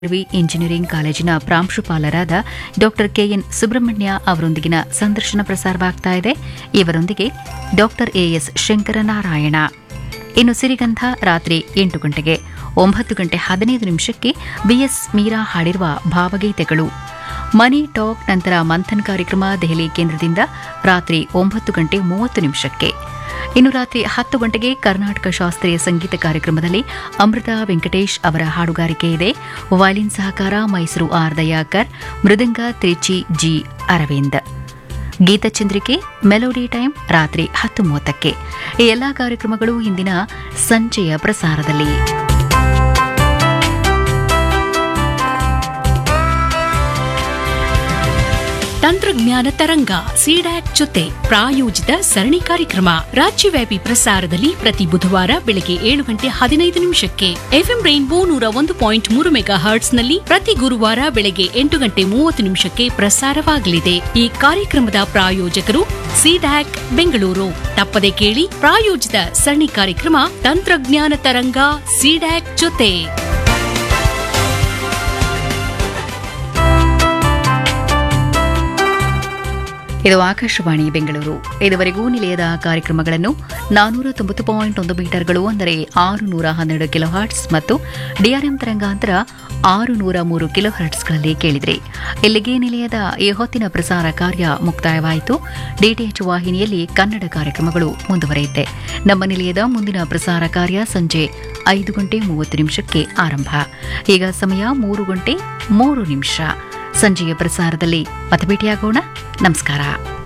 V engineering ಕಾಲೇಜಿನ ಪ್ರಾಂಶುಪಾಲರಾದ doctor K N Subrahmanya ಅವರೊಂದಿಗಿನ ಸಂದರ್ಶನ ಪ್ರಸಾರವಾಗ್ತಾ ಇದೆ ಇವರೊಂದಿಗೆ ಡಾಕ್ಟರ್ ಎಎಸ್ ಶಂಕರನಾರಾಯಣ ಇನ್ನು ಸಿರಿಗಂಧ ರಾತ್ರಿ ಎಂಟು ಗಂಟೆಗೆ ಒಂಬತ್ತು ಗಂಟೆ ಹದಿನೈದು ನಿಮಿಷಕ್ಕೆ ಬಿಎಸ್ ಮೀರಾ ಹಾಡಿರುವ ಭಾವಗೀತೆಗಳು ಮನಿ ಟಾಕ್ ನಂತರ ಮಂಥನ್ ಕಾರ್ಯಕ್ರಮ ದೆಹಲಿ ಕೇಂದ್ರದಿಂದ ರಾತ್ರಿ ಒಂಬತ್ತು ಗಂಟೆ ಮೂವತ್ತು ನಿಮಿಷಕ್ಕೆ ಇನ್ನು ರಾತ್ರಿ ಹತ್ತು ಗಂಟೆಗೆ ಕರ್ನಾಟಕ ಶಾಸ್ತ್ರೀಯ ಸಂಗೀತ ಕಾರ್ಯಕ್ರಮದಲ್ಲಿ ಅಮೃತ ವೆಂಕಟೇಶ್ ಅವರ ಹಾಡುಗಾರಿಕೆ ಇದೆ ವಯಲಿನ್ ಸಹಕಾರ ಮೈಸೂರು ಆರ್ ದಯಾಕರ್ ಮೃದಂಗ ತ್ರಿಚಿ ಜಿ ಅರವಿಂದ್ ಗೀತಚಂದ್ರಿಕೆ ಮೆಲೋಡಿ ಟೈಮ್ ರಾತ್ರಿ ಹತ್ತು ಮೂವತ್ತಕ್ಕೆ ಈ ಎಲ್ಲಾ ಕಾರ್ಯಕ್ರಮಗಳು ಇಂದಿನ ಸಂಜೆಯ ಪ್ರಸಾರದಲ್ಲಿ ತಂತ್ರಜ್ಞಾನ ತರಂಗ ಸಿಡ್ಯಾಕ್ ಜೊತೆ ಪ್ರಾಯೋಜಿತ ಸರಣಿ ಕಾರ್ಯಕ್ರಮ ರಾಜ್ಯವ್ಯಾಪಿ ಪ್ರಸಾರದಲ್ಲಿ ಪ್ರತಿ ಬುಧವಾರ ಬೆಳಗ್ಗೆ ಏಳು ಗಂಟೆ ಹದಿನೈದು ನಿಮಿಷಕ್ಕೆ ಎಫ್ಎಂ ರೈನ್ಬೋ ನೂರ ಒಂದು ಪಾಯಿಂಟ್ ಮೂರು ಮೆಗಾ ಹರ್ಟ್ಸ್ನಲ್ಲಿ ಪ್ರತಿ ಗುರುವಾರ ಬೆಳಗ್ಗೆ ಎಂಟು ಗಂಟೆ ಮೂವತ್ತು ನಿಮಿಷಕ್ಕೆ ಪ್ರಸಾರವಾಗಲಿದೆ ಈ ಕಾರ್ಯಕ್ರಮದ ಪ್ರಾಯೋಜಕರು ಸಿಡ್ಯಾಕ್ ಬೆಂಗಳೂರು ತಪ್ಪದೆ ಕೇಳಿ ಪ್ರಾಯೋಜಿತ ಸರಣಿ ಕಾರ್ಯಕ್ರಮ ತಂತ್ರಜ್ಞಾನ ತರಂಗ ಸಿಡ್ಯಾಕ್ ಜೊತೆ ಇದು ಆಕಾಶವಾಣಿ ಬೆಂಗಳೂರು ಇದುವರೆಗೂ ನಿಲಯದ ಕಾರ್ಯಕ್ರಮಗಳನ್ನು ನಾನೂರ ತೊಂಬತ್ತು ಪಾಯಿಂಟ್ ಒಂದು ಮೀಟರ್ಗಳು ಅಂದರೆ ಆರು ನೂರ ಹನ್ನೆರಡು ಕಿಲೋ ಹರ್ಟ್ಸ್ ಮತ್ತು ಡಿಆರ್ಎಂ ತರಂಗಾಂತರ ಆರು ನೂರ ಮೂರು ಕಿಲೋ ಹರ್ಟ್ಸ್ಗಳಲ್ಲಿ ಕೇಳಿದ್ರಿ ಇಲ್ಲಿಗೆ ನಿಲಯದ ಈ ಹೊತ್ತಿನ ಪ್ರಸಾರ ಕಾರ್ಯ ಮುಕ್ತಾಯವಾಯಿತು ಡಿಟಿಎಚ್ ವಾಹಿನಿಯಲ್ಲಿ ಕನ್ನಡ ಕಾರ್ಯಕ್ರಮಗಳು ಮುಂದುವರಿಯುತ್ತೆ ನಮ್ಮ ನಿಲಯದ ಮುಂದಿನ ಪ್ರಸಾರ ಕಾರ್ಯ ಸಂಜೆ ಐದು ಗಂಟೆ ಮೂವತ್ತು ನಿಮಿಷಕ್ಕೆ ಆರಂಭ ಈಗ ಸಮಯ ಮೂರು ಗಂಟೆ ಮೂರು ನಿಮಿಷ ಸಂಜೆಯ ಪ್ರಸಾರದಲ್ಲಿ ಮತ್ತೆ ಭೇಟಿಯಾಗೋಣ ನಮಸ್ಕಾರ